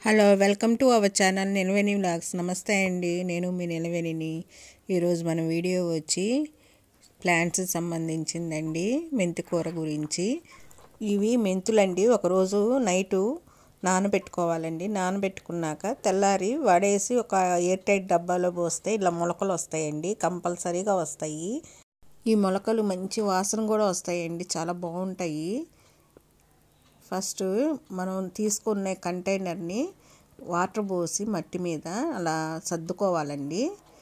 hello welcome to our channel Nilaveni vlogs నమస్తే అండి నేను మీ నిలవేణిని ఈరోజు మన వీడియో వచ్చి ప్లాంట్స్ సంబంధించిందండి మెంతి కూర గురించి ఇవి మెంతులండి ఒకరోజు నైటు నానబెట్టుకోవాలండి నానబెట్టుకున్నాక తెల్లారి వడేసి ఒక ఎయిర్ టైట్ డబ్బాలో పోస్తే ఇలా మొలకలు వస్తాయండి కంపల్సరీగా వస్తాయి ఈ మొలకలు మంచి వాసన కూడా వస్తాయండి చాలా బాగుంటాయి ఫస్ట్ మనం తీసుకునే కంటైనర్ని వాటర్ పోసి మట్టి మీద అలా సర్దుకోవాలండి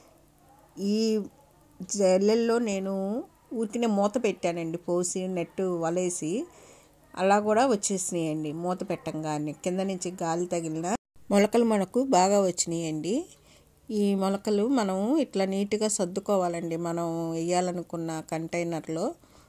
ఈ జల్లెల్లో నేను ఊరికినే మూత పెట్టానండి పోసి నెట్టు వలేసి అలా కూడా వచ్చేసినాయండి మూత పెట్టంగానే కింద నుంచి గాలి తగిలిన మొలకలు మనకు బాగా వచ్చినాయండి ఈ మొలకలు మనం ఇట్లా నీట్గా సర్దుకోవాలండి మనం వేయాలనుకున్న కంటైనర్లో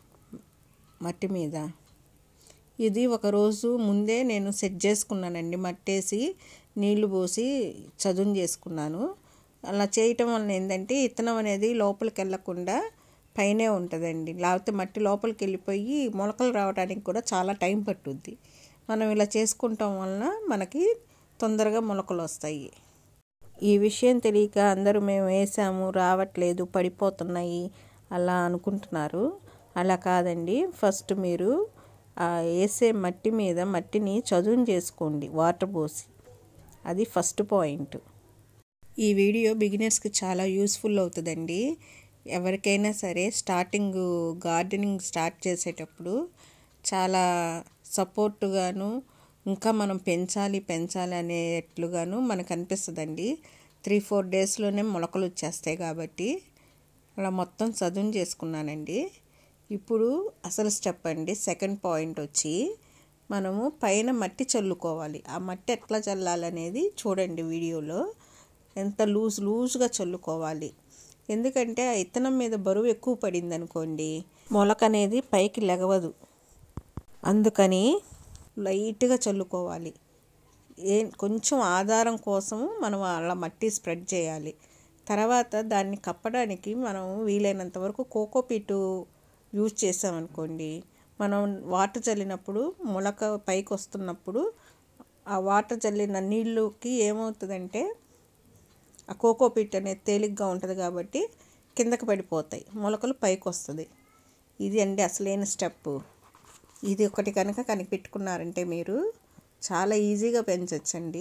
మట్టి మీద ఇది ఒకరోజు ముందే నేను సెట్ చేసుకున్నానండి మట్టేసి నీళ్లు పోసి చదును చేసుకున్నాను అలా చేయటం వలన ఏంటంటే ఇత్తనం అనేది లోపలికి వెళ్ళకుండా పైనే ఉంటుందండి లేకపోతే మట్టి లోపలికి వెళ్ళిపోయి మొలకలు రావడానికి కూడా చాలా టైం పట్టుద్ది మనం ఇలా చేసుకుంటాం వలన మనకి తొందరగా మొలకలు వస్తాయి ఈ విషయం తెలియక అందరూ మేము వేసాము రావట్లేదు పడిపోతున్నాయి అలా అనుకుంటున్నారు అలా కాదండి ఫస్ట్ మీరు వేసే మట్టి మీద మట్టిని చదును చేసుకోండి వాటర్ పోసి అది ఫస్ట్ పాయింట్ ఈ వీడియో బిగినర్స్కి చాలా యూస్ఫుల్ అవుతుందండి ఎవరికైనా సరే స్టార్టింగ్ గార్డెనింగ్ స్టార్ట్ చేసేటప్పుడు చాలా సపోర్టుగాను ఇంకా మనం పెంచాలి పెంచాలి అనేట్లుగాను మనకు అనిపిస్తుందండి త్రీ ఫోర్ డేస్లోనే మొలకలు వచ్చేస్తాయి కాబట్టి అలా మొత్తం చదును చేసుకున్నానండి ఇప్పుడు అసలు స్టెప్ అండి సెకండ్ పాయింట్ వచ్చి మనము పైన మట్టి చల్లుకోవాలి ఆ మట్టి ఎట్లా చల్లాలనేది చూడండి వీడియోలో ఎంత లూజ్ లూజ్గా చల్లుకోవాలి ఎందుకంటే ఆ ఇత్తనం మీద బరువు ఎక్కువ పడింది అనుకోండి మొలక అనేది పైకి లెగవదు అందుకని లైట్గా చల్లుకోవాలి ఏ కొంచెం ఆధారం కోసం మనం అలా మట్టి స్ప్రెడ్ చేయాలి తర్వాత దాన్ని కప్పడానికి మనం వీలైనంత వరకు కోకోపీటు యూజ్ చేసామనుకోండి మనం వాటర్ చల్లినప్పుడు మొలక పైకి వస్తున్నప్పుడు ఆ వాటర్ చల్లిన నీళ్ళకి ఏమవుతుందంటే ఆ కోకోపీట్ అనేది తేలిగ్గా ఉంటుంది కాబట్టి కిందకి పడిపోతాయి మొలకలు పైకి వస్తుంది ఇది అండి అసలైన స్టెప్ ఇది ఒకటి కనుక కనిపెట్టుకున్నారంటే మీరు చాలా ఈజీగా పెంచవచ్చండి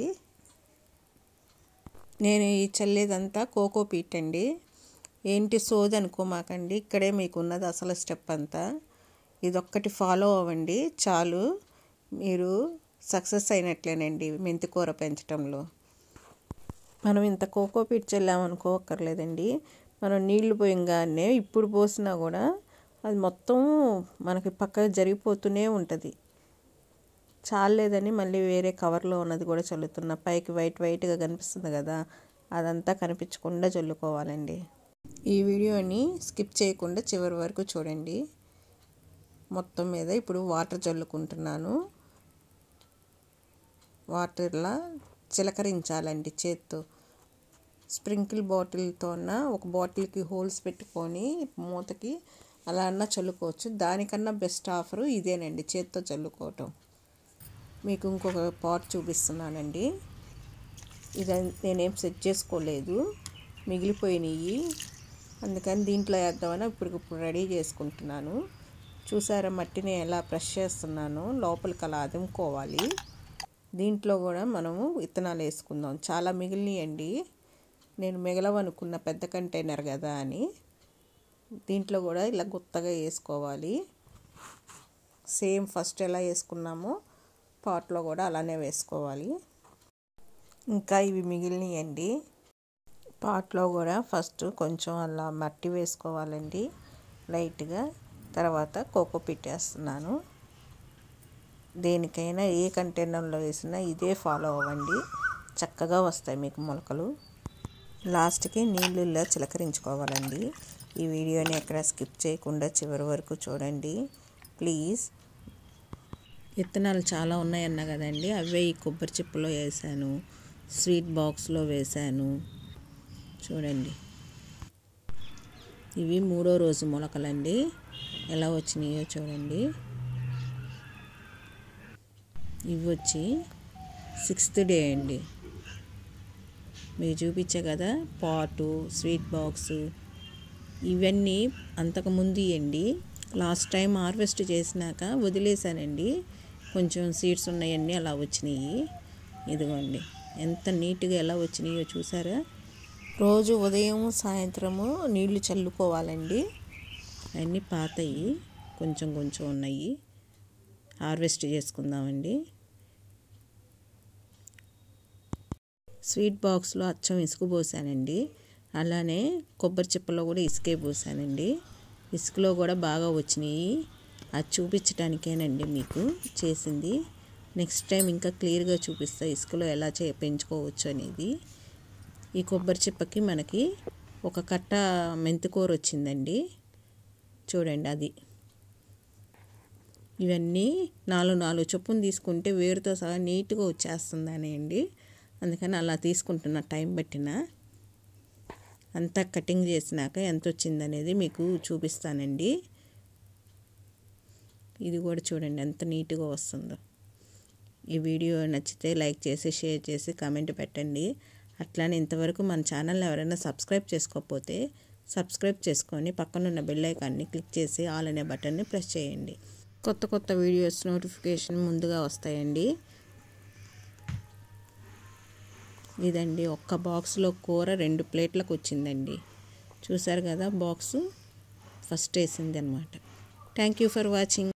నేను ఈ చల్లేదంతా కోకోపీట్ అండి ఏంటి సోది అనుకోమాకండి ఇక్కడే మీకు ఉన్నది అసలు స్టెప్ అంతా ఇదొక్కటి ఫాలో అవ్వండి చాలు మీరు సక్సెస్ అయినట్లేనండి మెంతికూర పెంచడంలో మనం ఇంత కోకోపీట్ చల్లామనుకోకర్లేదండి మనం నీళ్లు పోయంగానే ఇప్పుడు పోసినా కూడా అది మొత్తం మనకి పక్క జరిగిపోతూనే ఉంటుంది చాలేదని మళ్ళీ వేరే కవర్లో ఉన్నది కూడా చల్లుతున్నా పైకి వైట్ వైట్గా కనిపిస్తుంది కదా అదంతా కనిపించకుండా చల్లుకోవాలండి ఈ వీడియోని స్కిప్ చేయకుండా చివరి వరకు చూడండి మొత్తం మీద ఇప్పుడు వాటర్ చల్లుకుంటున్నాను వాటర్లా చిలకరించాలండి చేత్తో స్ప్రింకిల్ బాటిల్తో ఒక బాటిల్కి హోల్స్ పెట్టుకొని మూతకి అలా అన్న చల్లుకోవచ్చు దానికన్నా బెస్ట్ ఆఫర్ ఇదేనండి చేత్తో చల్లుకోవటం మీకు ఇంకొక పాట్ చూపిస్తున్నానండి ఇది నేనేం సెట్ చేసుకోలేదు మిగిలిపోయినాయి అందుకని దీంట్లో వేద్దామని ఇప్పటికిప్పుడు రెడీ చేసుకుంటున్నాను చూసారా మట్టిని ఎలా ప్రెష్ చేస్తున్నాను లోపలికి అలా అదుముకోవాలి దీంట్లో కూడా మనము విత్తనాలు వేసుకుందాం చాలా మిగిలినాయండి నేను మిగలవనుకున్న పెద్ద కంటైనర్ కదా అని దీంట్లో కూడా ఇలా గుత్తగా వేసుకోవాలి సేమ్ ఫస్ట్ ఎలా వేసుకున్నామో పాట్లో కూడా అలానే వేసుకోవాలి ఇంకా ఇవి మిగిలినాయండి పాట్లో కూడా ఫస్ట్ కొంచెం అలా మట్టి వేసుకోవాలండి లైట్గా తర్వాత కోకో పెట్టేస్తున్నాను దేనికైనా ఏ కంటైనర్లో వేసినా ఇదే ఫాలో అవ్వండి చక్కగా వస్తాయి మీకు మొలకలు లాస్ట్కి నీళ్ళు ఇలా చిలకరించుకోవాలండి ఈ వీడియోని ఎక్కడ స్కిప్ చేయకుండా చివరి వరకు చూడండి ప్లీజ్ విత్తనాలు చాలా ఉన్నాయన్న కదండి అవే ఈ కొబ్బరి చిప్పలో వేసాను స్వీట్ బాక్స్లో వేసాను చూడండి ఇవి మూడో రోజు మొలకలండి ఎలా వచ్చినాయో చూడండి ఇవి వచ్చి సిక్స్త్ డే అండి మీరు చూపించే కదా పాటు స్వీట్ బాక్స్ ఇవన్నీ అంతకుముందు అండి లాస్ట్ టైం హార్వెస్ట్ చేసినాక వదిలేసానండి కొంచెం సీడ్స్ ఉన్నాయన్నీ అలా వచ్చినాయి ఇదిగోండి ఎంత నీట్గా ఎలా వచ్చినాయో చూసారా రోజు ఉదయం సాయంత్రము నీళ్లు చల్లుకోవాలండి అవన్నీ పాతయి కొంచెం కొంచెం ఉన్నాయి హార్వెస్ట్ చేసుకుందామండి స్వీట్ బాక్స్లో అచ్చం ఇసుక పోసానండి అలానే కొబ్బరి చిప్పలో కూడా ఇసుకే పోసానండి ఇసుకలో కూడా బాగా వచ్చినాయి అది చూపించడానికేనండి మీకు చేసింది నెక్స్ట్ టైం ఇంకా క్లియర్గా చూపిస్తా ఇసుకలో ఎలా చే పెంచుకోవచ్చు అనేది ఈ కొబ్బరి చిప్పకి మనకి ఒక కట్ట మెంతికూర వచ్చిందండి చూడండి అది ఇవన్నీ నాలుగు నాలుగు చొప్పున తీసుకుంటే వేరుతో సహా నీట్గా వచ్చేస్తుందని అండి అందుకని అలా తీసుకుంటున్న టైం పట్టిన అంతా కటింగ్ చేసినాక ఎంత వచ్చిందనేది మీకు చూపిస్తానండి ఇది కూడా చూడండి ఎంత నీట్గా వస్తుందో ఈ వీడియో నచ్చితే లైక్ చేసి షేర్ చేసి కామెంట్ పెట్టండి అట్లానే ఇంతవరకు మన ఛానల్ ఎవరైనా సబ్స్క్రైబ్ చేసుకోకపోతే సబ్స్క్రైబ్ చేసుకొని పక్కనున్న బెల్ ఐకాన్ని క్లిక్ చేసి ఆల్ అనే బటన్ని ప్రెస్ చేయండి కొత్త కొత్త వీడియోస్ నోటిఫికేషన్ ముందుగా వస్తాయండి ఇదండి ఒక్క బాక్స్లో కూర రెండు ప్లేట్లకు వచ్చిందండి చూసారు కదా బాక్సు ఫస్ట్ వేసింది అనమాట థ్యాంక్ యూ ఫర్ వాచింగ్